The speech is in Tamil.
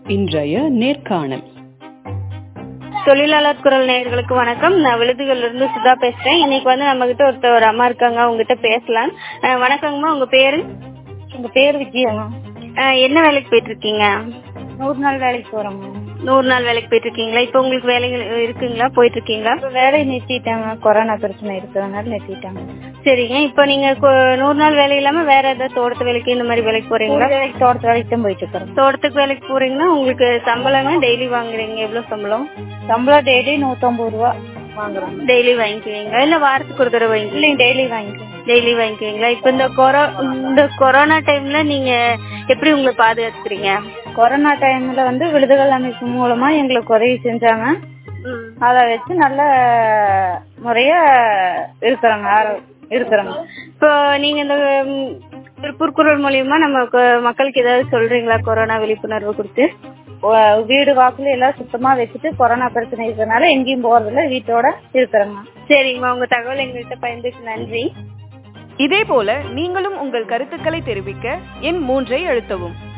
இன்றைய நேர்காணல் தொழிலாளர் குரல் நேயர்களுக்கு வணக்கம் நான் விழுதுகள்ல இருந்து சுதா பேசுறேன் இன்னைக்கு வந்து நம்ம கிட்ட ஒருத்தர் ஒரு அம்மா இருக்காங்க அவங்க கிட்ட பேசலாம் அஹ் வணக்கங்கம்மா உங்க பேரு எங்க பேர் விஜயங்க அஹ் என்ன வேலைக்கு போயிட்டு இருக்கீங்க நூறு நாள் வேலைக்கு போறோங்க நூறு நாள் வேலைக்கு போயிட்டு இருக்கீங்களா இப்போ உங்களுக்கு வேலைகள் இருக்குங்களா போயிட்டு இருக்கீங்களா இப்ப வேலையை நிறுத்திட்டாங்க கொரோனா பிரச்சனை இருக்கிறதுனால நிறுத்திட்டாங்க சரிங்க இப்போ நீங்க கொ- நூறு நாள் வேலை இல்லாம வேற ஏதாவது தோட்டத்து வேலைக்கு இந்த மாதிரி வேலைக்கு போறீங்களா கூலி வேலைக்கு தோட்டத்து வேலைக்கு தான் போயிட்டு இருக்கிறோம் தோட்டத்துக்கு வேலைக்கு போறீங்கன்னா உங்களுக்கு சம்பளங்க டெய்லி வாங்குறீங்க எவ்வளவு சம்பளம் சம்பளம் டெய்லி நூத்தம்பது ரூபா வாங்குறோம் டெய்லி வாங்கிக்குவீங்களா இல்ல வாரத்துக்கு ஒரு தடவை வாங்கிக்குவீங்க இல்லைங்க டெய்லி வாங்கிக்கிறோம் டெய்லி வாங்கிக்குவீங்களா இப்ப இந்த கொரோ இந்த கொரோனா டைம்ல நீங்க எப்படி உங்களை பாதுகாத்துக்கிறீங்க கொரோனா டைம்ல வந்து விடுதல் அமைப்பு மூலமா எங்களுக்கு உதவி செஞ்சாங்க அதை வச்சு நல்ல முறையா இருக்கிறோங்க ஆரோ- இருக்கிறோங்க இப்போ நீங்க இந்த ம், திருப்பூர் குரல் மூலியமா நம்ம கொ- மக்களுக்கு ஏதாவது சொல்றீங்களா கொரோனா விழிப்புணர்வு குறித்து ஒ- வீடு வாக்குல எல்லாம் சுத்தமா வச்சுட்டு கொரோனா பிரச்சனை இருக்கிறதுனால எங்கேயும் போறதில்ல வீட்டோட இருக்கிறோங்க சரிங்கம்மா உங்க தகவல் எங்கள்கிட்ட பயந்துக்கு நன்றி இதேபோல நீங்களும் உங்கள் கருத்துக்களை தெரிவிக்க எண் மூன்றை அழுத்தவும்